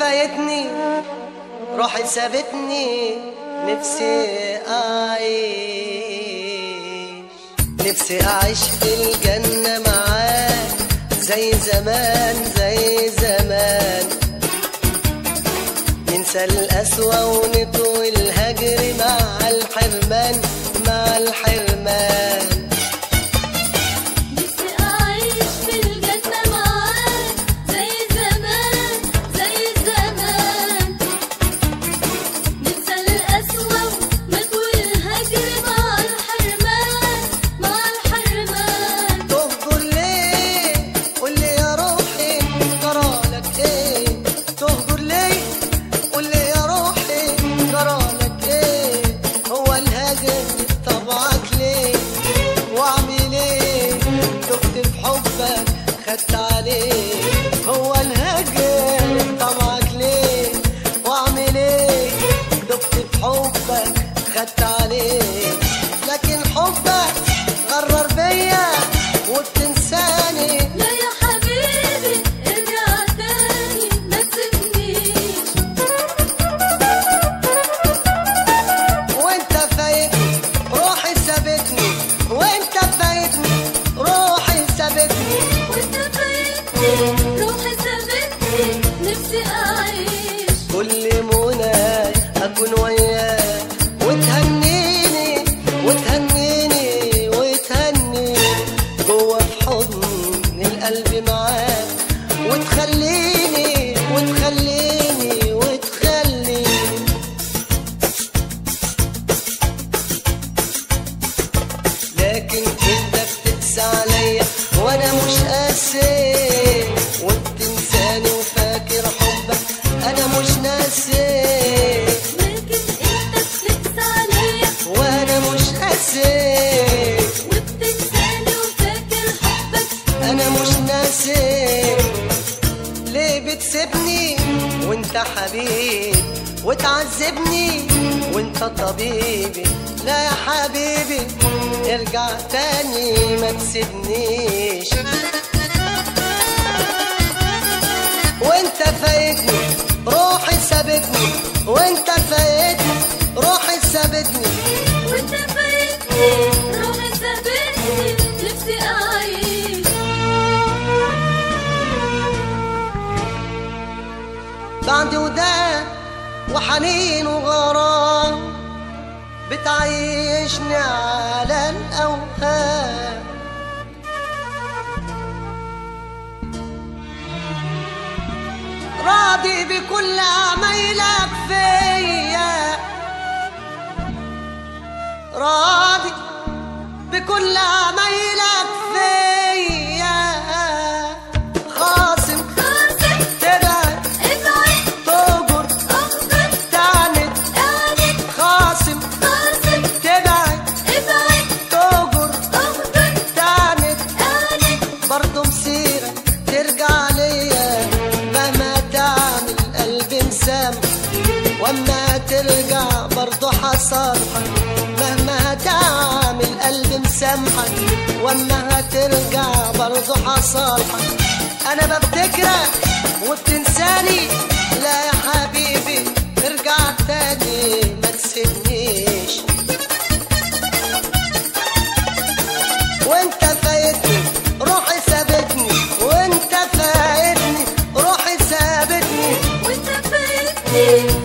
فايتني روحي سابتني نفسي أعيش نفسي أعيش في الجنة معاك زي زمان زي زمان ننسى القسوة ونطوي الهجر مع الحرمان مع الحرمان نفسي أعيش في الجنة معاك زي زمان زي زمان ننسى القسوة ونطوي الهجر مع الحرمان مع الحرمان تهجر ليه قول لي يا روحي جرالك ايه تهجر ليه قول لي يا روحي جرالك ايه هو الهجر طبعك ليه واعمل ايه دخت في حبك خدت عليه هو الهجر طبعك ليه واعمل ايه دخت في حبك خدت عليه لكن حبك غرر بيا وبتنساني لا يا حبيبي ارجع تاني ما تسيبنيش وانت فايتني روحي سابتني وانت فايتني روحي سابتني وانت فايتني روحي سابتني نفسي أعيش كل مناي اكون وياك وتهنيني وتهنيني وتهنيني جوه في حضن القلب معاك وتخليني وتخليني وتخليني لكن انت بتقسى عليا وانا مش قاسي وبتنساني وفاكر حبك انا مش ناسي لكن انت بتقسى عليا وانا مش قاسي وبتنساني وفاكر حبك انا مش ناسي ليه بتسيبني وانت حبيبي وتعذبني وانت طبيبي لا يا حبيبي ارجع تاني ما تسيبنيش وانت فايتني روحي سابتني وانت فايتني روحي سابتني وانت فايتني روحي سابتني نفسي أعيش بعد وده وحنين وغرام بتعيشني على الأوهام راضي بكل عمايلك فيا راضي بكل عمايلك فيا خاصم خاصم تبعد ابعد تهجر اخبر تعند اعند خاصم خاصم تبعد ابعد تهجر اخبر تعند اعند برضه مسيرة ترجع ليا مهما تعمل قلبي مسامح واما ترجع برضه حصالحك مهما تعمل قلبي مسامحك واما هترجع برضه حصالحك انا بفتكرك وبتنساني لا يا حبيبي ارجع تاني ما تسيبنيش وانت فايتني روحي سابتني وانت فايتني روحي سابتني وانت فايتني